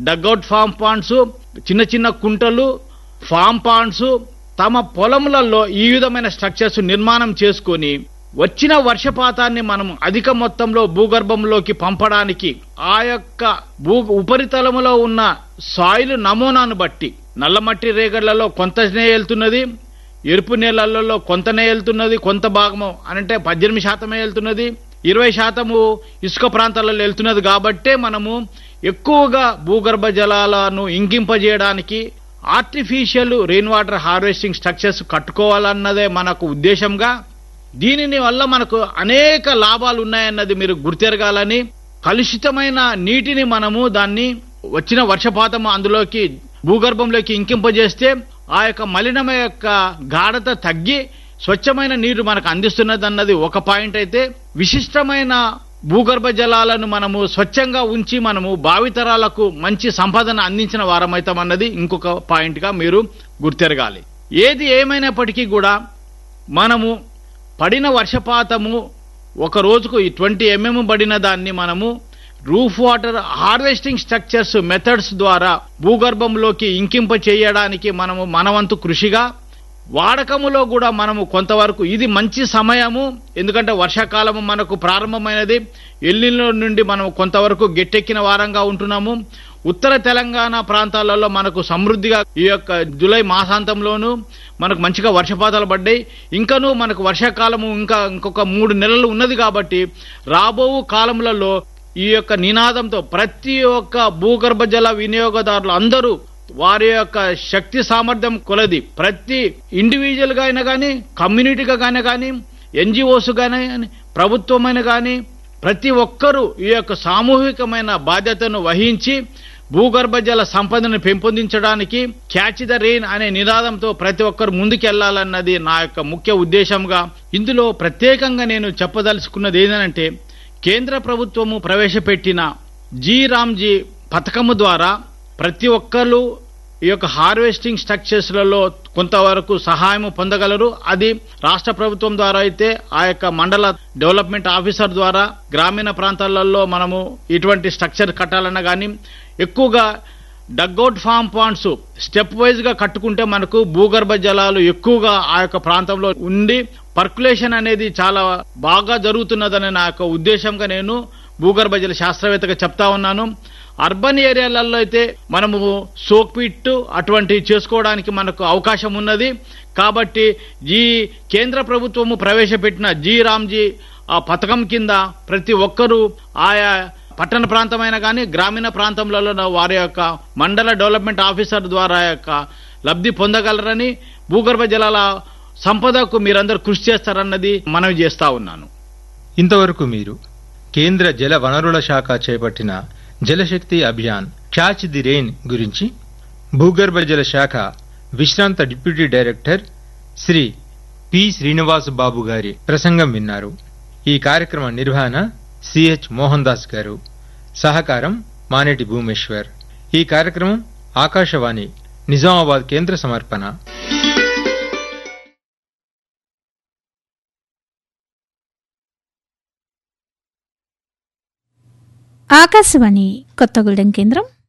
dugout farm Pond's చిన్న చిన్న కుంటలు ఫామ్ పాండ్స్ తమ పొలములలో ఈ విధమైన స్ట్రక్చర్స్ నిర్మాణం చేసుకొని వచ్చిన వర్షపాతాన్ని మనం అధిక మొత్తంలో భూగర్భంలోకి పంపడానికి ఆ యొక్క భూ ఉపరితలములో ఉన్న సాయిల్ నమూనాను బట్టి నల్లమట్టి రేగళ్లలో కొంతనే వెళ్తున్నది ఎరుపు నేలలలో కొంతనే వెళ్తున్నది కొంత భాగము అంటే పద్దెనిమిది శాతమే వెళ్తున్నది ఇరవై శాతము ఇసుక ప్రాంతాలలో వెళ్తున్నది కాబట్టే మనము ఎక్కువగా భూగర్భ జలాలను ఇంకింపజేయడానికి artificial rain water harvesting structures కట్టుకోవాలన్నదే మనకు ఉద్దేశంగా దీనిని వల్ల మనకు అనేక లాభాలు ఉన్నాయన్నది మీరు గుర్తెరగాలని కలుషితమైన నీటిని మనము దాన్ని వచ్చిన వర్షపాతం అందులోకి భూగర్భంలోకి ఇంకింపజేస్తే ఆ యొక్క మలినం యొక్క గాఢత తగ్గి స్వచ్ఛమైన నీరు మనకు అందిస్తున్నది అన్నది ఒక పాయింట్ అయితే విశిష్టమైన భూగర్భ జలాలను మనము స్వచ్ఛంగా ఉంచి మనము భావితరాలకు మంచి సంపదన అందించిన వారమైతామన్నది ఇంకొక పాయింట్ గా మీరు గుర్తెరగాలి ఏది ఏమైనప్పటికీ కూడా మనము పడిన వర్షపాతము ఒక రోజుకు ట్వంటీ ఎంఎం పడిన దాన్ని మనము roof water harvesting structures methods ద్వారా భూగర్భంలోకి ఇంకింప చేయడానికి మనము మనవంతు కృషిగా వాడకములో కూడా మనము కొంతవరకు ఇది మంచి సమయము ఎందుకంటే వర్షాకాలము మనకు ప్రారంభమైనది ఎల్లిలో నుండి మనం కొంతవరకు గట్టెక్కిన వారంగా ఉంటున్నాము ఉత్తర తెలంగాణ ప్రాంతాలలో మనకు సమృద్ధిగా ఈ యొక్క జూలై మాసాంతంలోనూ మనకు మంచిగా వర్షపాతాలు పడ్డాయి ఇంకనూ మనకు వర్షాకాలము ఇంకా ఇంకొక మూడు నెలలు ఉన్నది కాబట్టి రాబో కాలములలో ఈ యొక్క నినాదంతో ప్రతి ఒక్క భూగర్భ జల వినియోగదారులు అందరూ వారి యొక్క శక్తి సామర్థ్యం కొలది ప్రతి ఇండివిజువల్ గా అయినా కానీ కమ్యూనిటీగా కానీ కానీ ఎన్జిఓస్ కానీ ప్రభుత్వమైన కానీ ప్రతి ఒక్కరూ ఈ యొక్క సామూహికమైన బాధ్యతను వహించి భూగర్భ జల సంపదను పెంపొందించడానికి క్యాచ్ ద రెయిన్ అనే నినాదంతో ప్రతి ఒక్కరు ముందుకెళ్లాలన్నది నా యొక్క ముఖ్య ఉద్దేశంగా ఇందులో ప్రత్యేకంగా నేను చెప్పదలుచుకున్నది ఏంటంటే కేంద్ర ప్రభుత్వము ప్రవేశపెట్టిన జీ రామ్జీ పథకము ద్వారా ప్రతి ఒక్కరు ఈ యొక్క హార్వెస్టింగ్ స్ట్రక్చర్స్లలో కొంతవరకు సహాయం పొందగలరు అది రాష్ట్ర ప్రభుత్వం ద్వారా అయితే ఆ యొక్క మండల డెవలప్మెంట్ ఆఫీసర్ ద్వారా గ్రామీణ ప్రాంతాలలో మనము ఇటువంటి స్ట్రక్చర్ కట్టాలన్నా కానీ ఎక్కువగా dugout farm ponds step wise గా కట్టుకుంటే మనకు భూగర్భ జలాలు ఎక్కువగా ఆ యొక్క ప్రాంతంలో ఉండి పర్కులేషన్ అనేది చాలా బాగా జరుగుతున్నదనే నా యొక్క ఉద్దేశంగా నేను భూగర్భ జల శాస్త్రవేత్తగా చెప్తా ఉన్నాను అర్బన్ ఏరియాలలో అయితే మనము సోక్ పిట్ అటువంటి చేసుకోవడానికి మనకు అవకాశం ఉన్నది కాబట్టి ఈ కేంద్ర ప్రభుత్వము ప్రవేశపెట్టిన జీ రామ్జీ ఆ పథకం కింద ప్రతి ఒక్కరూ ఆయా పట్టణ ప్రాంతమైన కానీ గ్రామీణ ప్రాంతంలో వారి యొక్క మండల డెవలప్మెంట్ ఆఫీసర్ ద్వారా యొక్క లబ్ధి పొందగలరని భూగర్భ జలాల సంపదకు మీరందరూ కృషి చేస్తారన్నది మనవి చేస్తా ఉన్నాను ఇంతవరకు మీరు కేంద్ర జల వనరుల శాఖ చేపట్టిన Jal Shakti Abhiyan catch the rain గురించి భూగర్భ జల శాఖ విశ్రాంత deputy director Shri P Srinivas Babu గారి ప్రసంగం విన్నారు ఈ కార్యక్రమ నిర్వహణ సిహెచ్ మోహన్ దాస్ గారు సహకారం మానేటి భూమేశ్వర్ ఈ కార్యక్రమం ఆకాశవాణి నిజామాబాద్ కేంద్ర సమర్పణ ఆకాశవాణి కొత్తగూడెం కేంద్రం